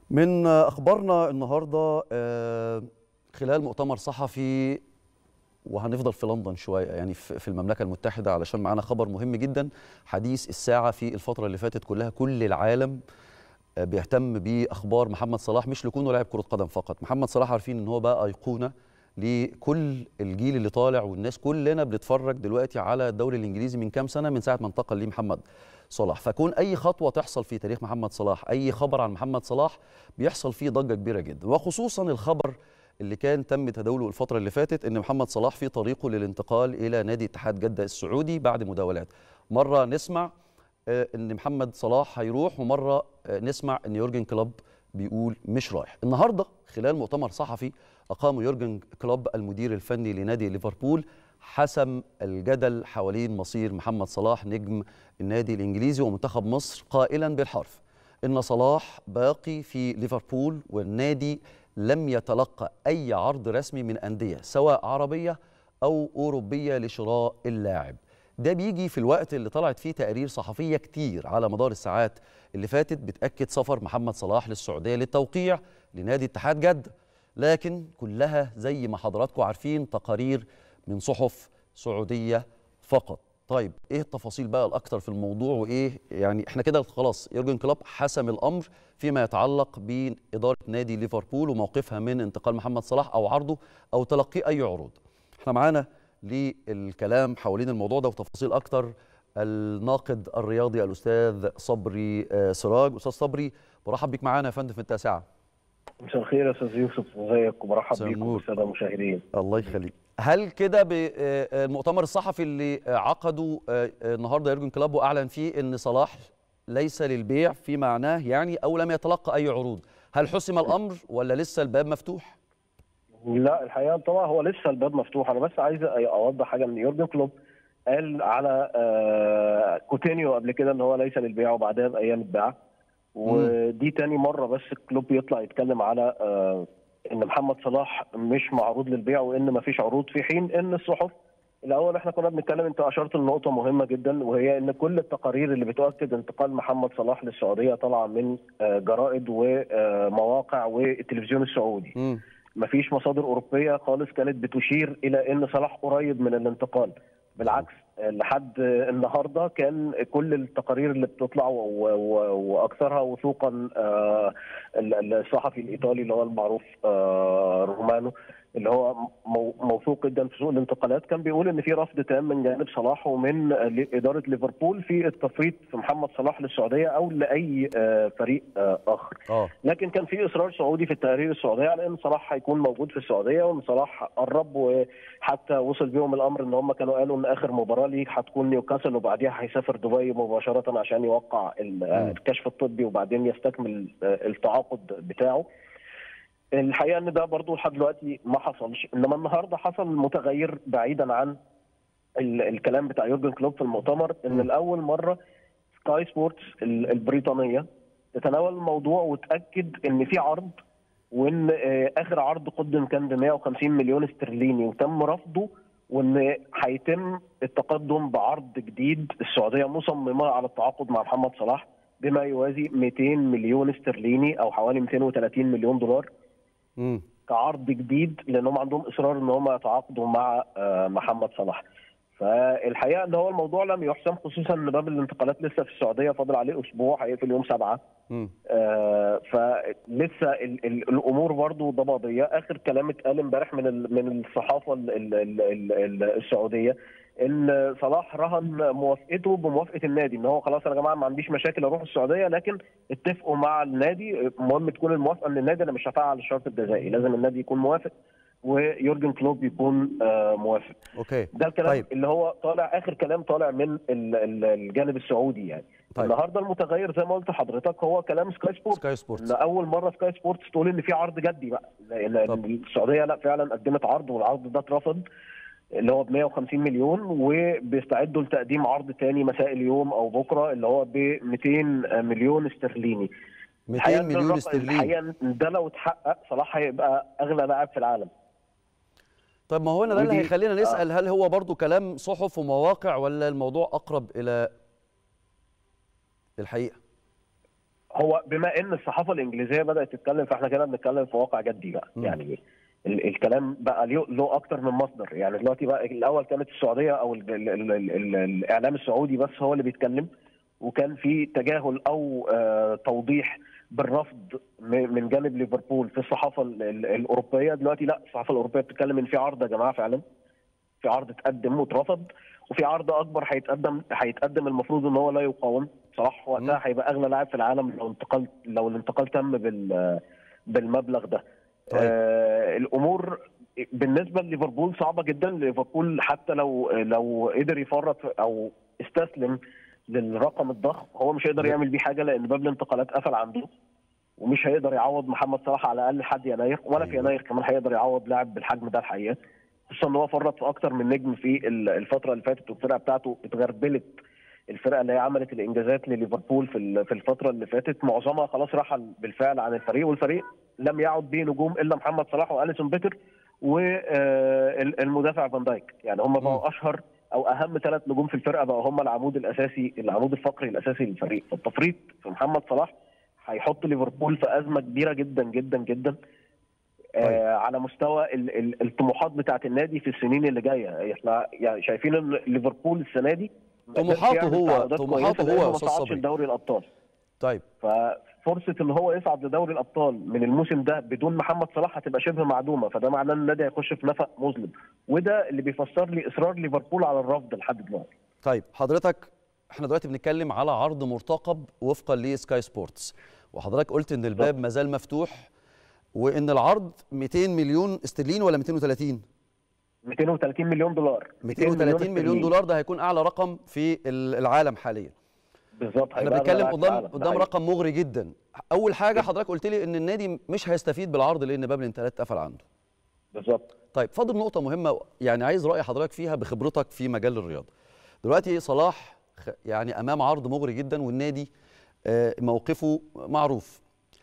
من اخبارنا النهارده آه، خلال مؤتمر صحفي وهنفضل في لندن شويه يعني في في المملكه المتحده علشان معانا خبر مهم جدا حديث الساعه في الفتره اللي فاتت كلها كل العالم آه، بيهتم باخبار محمد صلاح مش لكونه لاعب كره قدم فقط محمد صلاح عارفين ان هو بقى ايقونه لكل الجيل اللي طالع والناس كلنا بنتفرج دلوقتي على الدوري الانجليزي من كام سنه من ساعه ما انتقل ليه محمد صلاح فكون اي خطوه تحصل في تاريخ محمد صلاح اي خبر عن محمد صلاح بيحصل فيه ضجه كبيره جدا وخصوصا الخبر اللي كان تم تداوله الفتره اللي فاتت ان محمد صلاح في طريقه للانتقال الى نادي اتحاد جده السعودي بعد مداولات مره نسمع آه، ان محمد صلاح هيروح ومره آه، نسمع ان يورجن كلوب بيقول مش رايح النهارده خلال مؤتمر صحفي اقامه يورجن كلوب المدير الفني لنادي ليفربول حسم الجدل حوالين مصير محمد صلاح نجم النادي الانجليزي ومنتخب مصر قائلا بالحرف ان صلاح باقي في ليفربول والنادي لم يتلقى اي عرض رسمي من انديه سواء عربيه او اوروبيه لشراء اللاعب ده بيجي في الوقت اللي طلعت فيه تقارير صحفيه كتير على مدار الساعات اللي فاتت بتاكد سفر محمد صلاح للسعوديه للتوقيع لنادي اتحاد جده لكن كلها زي ما حضراتكم عارفين تقارير من صحف سعوديه فقط طيب ايه التفاصيل بقى الاكثر في الموضوع وايه يعني احنا كده خلاص يورجن كلوب حسم الامر فيما يتعلق باداره نادي ليفربول وموقفها من انتقال محمد صلاح او عرضه او تلقيه اي عروض احنا معانا للكلام حوالين الموضوع ده وتفاصيل اكتر الناقد الرياضي الاستاذ صبري آه، سراج استاذ صبري برحب بيك معانا يا فندم في التاسعه مساء الخير يا استاذ يوسف ازيك وبرحب مساء بيكم النور. والساده المشاهدين الله يخليك هل كده بالمؤتمر الصحفي اللي آه، عقده آه، آه، النهارده يورجن كلوب واعلن فيه ان صلاح ليس للبيع في معناه يعني او لم يتلقى اي عروض هل حسم الامر ولا لسه الباب مفتوح لا الحقيقه طبعا هو لسه الباب مفتوح انا بس عايز اوضح حاجه ان يورجن كلوب قال على آه، كوتينيو قبل كده ان هو ليس للبيع وبعدها بايام اتباع ودي تاني مره بس كلوب يطلع يتكلم على آه، ان محمد صلاح مش معروض للبيع وان ما فيش عروض في حين ان الصحف الاول احنا كنا بنتكلم انت اشرت لنقطه مهمه جدا وهي ان كل التقارير اللي بتؤكد انتقال محمد صلاح للسعوديه طالعه من آه، جرائد ومواقع والتلفزيون السعودي مم. مفيش مصادر اوروبيه خالص كانت بتشير الى ان صلاح قريب من الانتقال بالعكس آه، لحد آه، النهارده كان كل التقارير اللي بتطلع و- و- واكثرها وثوقا آه، ال- الصحفي الايطالي اللي هو المعروف آه، رومانو اللي هو مو- موثوق جدا في سوق الانتقالات كان بيقول ان في رفض تام من جانب صلاح ومن آه، اداره ليفربول في التفريط في محمد صلاح للسعوديه او لاي آه، فريق آه، اخر اه لكن كان في اصرار سعودي في التقارير السعوديه على ان صلاح هيكون موجود في السعوديه وان صلاح قرب وحتى وصل بيهم الامر ان هم كانوا قالوا ان اخر مباراه ليه هتكون نيوكاسل وبعديها هيسافر دبي مباشره عشان يوقع ال- الكشف الطبي وبعدين يستكمل آه، التعاقد بتاعه. الحقيقه ان ده برضو لحد دلوقتي ما حصلش انما النهارده حصل متغير بعيدا عن ال- الكلام بتاع يورجن كلوب في المؤتمر ان لاول مره سكاي سبورتس ال- البريطانيه تتناول الموضوع وتاكد ان في عرض وان آه، اخر عرض قدم كان ب 150 مليون استرليني وتم رفضه وان هيتم التقدم بعرض جديد السعوديه مصممه على التعاقد مع محمد صلاح بما يوازي 200 مليون استرليني او حوالي 230 مليون دولار مم. كعرض جديد لانهم عندهم اصرار ان هم يتعاقدوا مع آه، محمد صلاح فالحقيقه ان هو الموضوع لم يحسم خصوصا ان باب الانتقالات لسه في السعوديه فاضل عليه اسبوع هيقفل يوم سبعه مم. آه، فلسه ال ال الامور برضو ضبابيه اخر كلام اتقال امبارح من ال من الصحافه ال ال ال ال ال السعوديه ان صلاح رهن موافقته بموافقه النادي ان هو خلاص انا يا جماعه ما عنديش مشاكل اروح السعوديه لكن اتفقوا مع النادي المهم تكون الموافقه من النادي انا مش هفعل الشرط الجزائي لازم النادي يكون موافق ويورجن كلوب يكون آه، موافق اوكي ده الكلام طيب. طيب. اللي هو طالع اخر كلام طالع من ال- ال- الجانب السعودي يعني طيب. طيب. النهارده المتغير زي ما قلت لحضرتك هو كلام سكاي سبورت سكاي سبورتس ان اول مره سكاي سبورتس تقول ان في عرض جدي بقى لان طب. السعوديه لا فعلا قدمت عرض والعرض ده اترفض اللي هو ب 150 مليون وبيستعدوا لتقديم عرض تاني مساء اليوم او بكره اللي هو ب 200 مليون استرليني 200 الحقيقة إن مليون الرقم- استرليني الحقيقه إن ده لو اتحقق صلاح هيبقى اغلى لاعب في العالم طيب ما هو هنا ده اللي ودي- هيخلينا نسال هل هو برضو كلام صحف ومواقع ولا الموضوع اقرب الى الحقيقه هو بما ان الصحافه الانجليزيه بدات تتكلم فاحنا كده بنتكلم في واقع جدي بقى م. يعني ال- الكلام بقى له له اكتر من مصدر يعني دلوقتي بقى الاول كانت السعوديه او ال ال ال ال ال الاعلام السعودي بس هو اللي بيتكلم وكان في تجاهل او آه توضيح بالرفض م- من جانب ليفربول في الصحافه ال- ال- الاوروبيه دلوقتي لا الصحافه الاوروبيه بتتكلم ان في عرض يا جماعه فعلا في عرض اتقدم واترفض وفي عرض اكبر هيتقدم هيتقدم المفروض ان هو لا يقاوم صلاح وقتها هيبقى اغلى لاعب في العالم لو انتقال لو الانتقال تم بال بالمبلغ ده طيب. آه الامور بالنسبه لليفربول صعبه جدا ليفربول حتى لو لو قدر يفرط او استسلم للرقم الضخم هو مش هيقدر يعمل بيه حاجه لان باب الانتقالات قفل عنده ومش هيقدر يعوض محمد صلاح على الاقل لحد يناير ولا في أيوة. يناير كمان هيقدر يعوض لاعب بالحجم ده الحقيقه خصوصا ان هو فرط في اكتر من نجم في ال- الفتره اللي فاتت والفرقه بتاعته اتغربلت الفرقه اللي هي عملت الانجازات لليفربول في ال- في الفتره اللي فاتت معظمها خلاص رحل بالفعل عن الفريق والفريق لم يعد به نجوم الا محمد صلاح واليسون بيتر والمدافع فان دايك يعني هم مم. بقوا اشهر او اهم ثلاث نجوم في الفرقه بقوا هم العمود الاساسي العمود الفقري الاساسي للفريق فالتفريط في محمد صلاح هيحط ليفربول في ازمه كبيره جدا جدا جدا طيب. آه على مستوى ال- ال- الطموحات بتاعه النادي في السنين اللي جايه احنا يعني شايفين ان ليفربول السنه دي ما قدرش طموحاته يعمل هو- تعاقدات طموحاته كويسة هو لأنه يا ما أستاذ صعدش صبري. لدوري الابطال طيب ففرصه ان هو يصعد لدوري الابطال من الموسم ده بدون محمد صلاح هتبقى شبه معدومه فده معناه ان النادي هيخش في نفق مظلم وده اللي بيفسر لي اصرار ليفربول على الرفض لحد دلوقتي طيب حضرتك احنا دلوقتي بنتكلم على عرض مرتقب وفقا لسكاي سبورتس وحضرتك قلت ان الباب ما زال مفتوح وان العرض 200 مليون استرلين ولا 230 230 مليون دولار 230 مليون استرليني. دولار ده هيكون اعلى رقم في ال- العالم حاليا بالظبط احنا هيبقى بنتكلم أغلى لاعب في قدام العالم. ده قدام حقيقي. رقم مغري جدا اول حاجه حضرتك قلت لي ان النادي مش هيستفيد بالعرض لان باب الانتقالات اتقفل عنده بالظبط طيب فاضل نقطة مهمة يعني عايز رأي حضرتك فيها بخبرتك في مجال الرياضة. دلوقتي صلاح خ- يعني أمام عرض مغري جدا والنادي آه، موقفه معروف.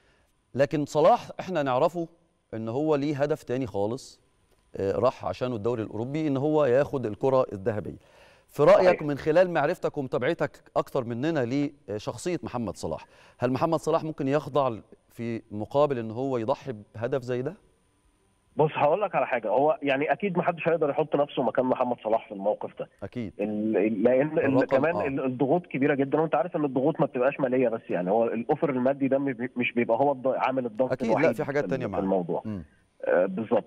لكن صلاح احنا نعرفه ان هو ليه هدف تاني خالص آه، راح عشانه الدوري الأوروبي ان هو ياخد الكرة الذهبية. في رأيك صحيح. من خلال معرفتك ومتابعتك أكتر مننا لشخصية محمد صلاح، هل محمد صلاح ممكن يخضع في مقابل ان هو يضحي بهدف زي ده؟ بص هقول لك على حاجه هو يعني اكيد ما حدش هيقدر يحط نفسه مكان محمد صلاح في الموقف ده أكيد. ال- ال- لان ال- الرقم، كمان آه. ال- الضغوط كبيره جدا وانت عارف ان الضغوط ما بتبقاش ماليه بس يعني هو الاوفر المادي ده مش- مش بيبقى هو الض- عامل الضغط أكيد لا الوحيد في حاجات في تانية ال- في معاه. الموضوع مم. آه، بالظبط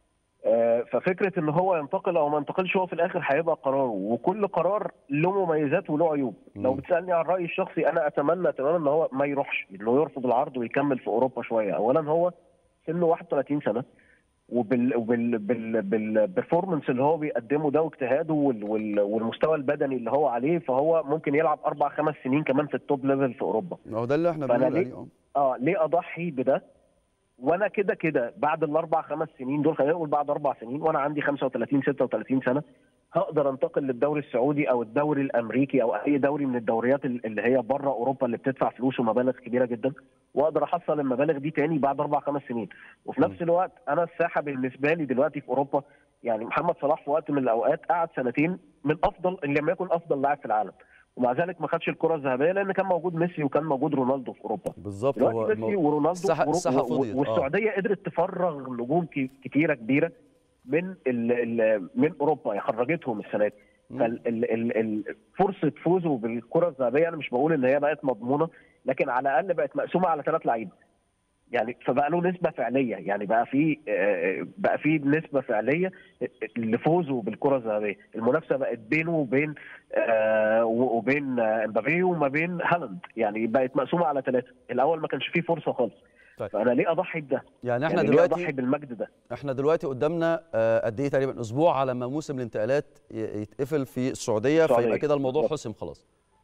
آه، ففكره ان هو ينتقل او ما ينتقلش هو في الاخر هيبقى قراره وكل قرار له مميزات وله عيوب لو مم. بتسالني عن رايي الشخصي انا اتمنى اتمنى ان هو ما يروحش انه يرفض العرض ويكمل في اوروبا شويه اولا هو سنه 31 سنه وبال وبال بال بالبرفورمانس اللي هو بيقدمه ده واجتهاده وال وال والمستوى البدني اللي هو عليه فهو ممكن يلعب اربع خمس سنين كمان في التوب ليفل في اوروبا ما هو ده اللي احنا فأنا بنقول ليه- عليه اه اه ليه اضحي بده وانا كده كده بعد الاربع خمس سنين دول خلينا نقول بعد اربع سنين وانا عندي 35 36 سنه هقدر انتقل للدوري السعودي او الدوري الامريكي او اي دوري من الدوريات ال- اللي هي بره اوروبا اللي بتدفع فلوس ومبالغ كبيره جدا واقدر احصل المبالغ دي تاني بعد اربع خمس سنين وفي نفس الوقت انا الساحه بالنسبه لي دلوقتي في اوروبا يعني محمد صلاح في وقت من الاوقات قعد سنتين من افضل ان لم يكن افضل لاعب في العالم ومع ذلك ما خدش الكره الذهبيه لان كان موجود ميسي وكان موجود رونالدو في اوروبا بالظبط هو دلوقتي ميسي المو- ورونالدو الساحة- ورو- الساحة و- فضيت، آه. والسعوديه قدرت تفرغ نجوم ك- كتيره كبيره من ال ال من اوروبا يعني خرجتهم السنه دي مم. فال- ال- ال- ال- فرصه فوزه بالكره الذهبيه انا مش بقول ان هي بقت مضمونه لكن على الاقل بقت مقسومه على ثلاث لعيبه يعني فبقى له نسبه فعليه يعني بقى في آه، بقى في نسبه فعليه لفوزه بالكره الذهبيه المنافسه بقت بينه وبين آه، وبين آه، امبابي وما بين هالاند يعني بقت مقسومه على ثلاثه الاول ما كانش فيه فرصه خالص طيب. فانا ليه اضحي بده يعني احنا يعني ليه اضحي دلوقتي بالمجد ده احنا دلوقتي قدامنا آه، قد ايه تقريبا اسبوع على ما موسم الانتقالات ي- يتقفل في السعوديه السعودية. فيبقى كده الموضوع بالظبط. حسم خلاص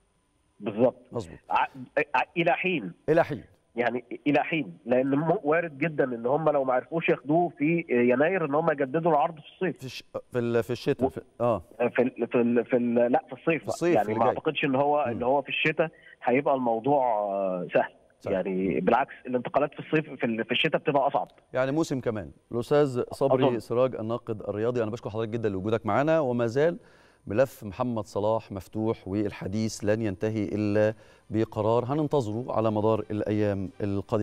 بالظبط مظبوط ع- ع- الى حين الى حين يعني الى حين لان م- وارد جدا ان هم لو ما عرفوش ياخدوه في يناير ان هم يجددوا العرض في الصيف في الش... في ال... في الشتاء في... اه في ال في ال في ال لا في الصيف, في الصيف يعني اللي ما جاي. اعتقدش ان هو ان هو في الشتاء هيبقى الموضوع آه، سهل صح. يعني بالعكس الانتقالات في الصيف في, ال- في الشتاء بتبقى اصعب يعني موسم كمان الاستاذ صبري أظن. سراج الناقد الرياضي انا بشكر حضرتك جدا لوجودك معنا وما زال ملف محمد صلاح مفتوح والحديث لن ينتهي الا بقرار هننتظره على مدار الايام القادمه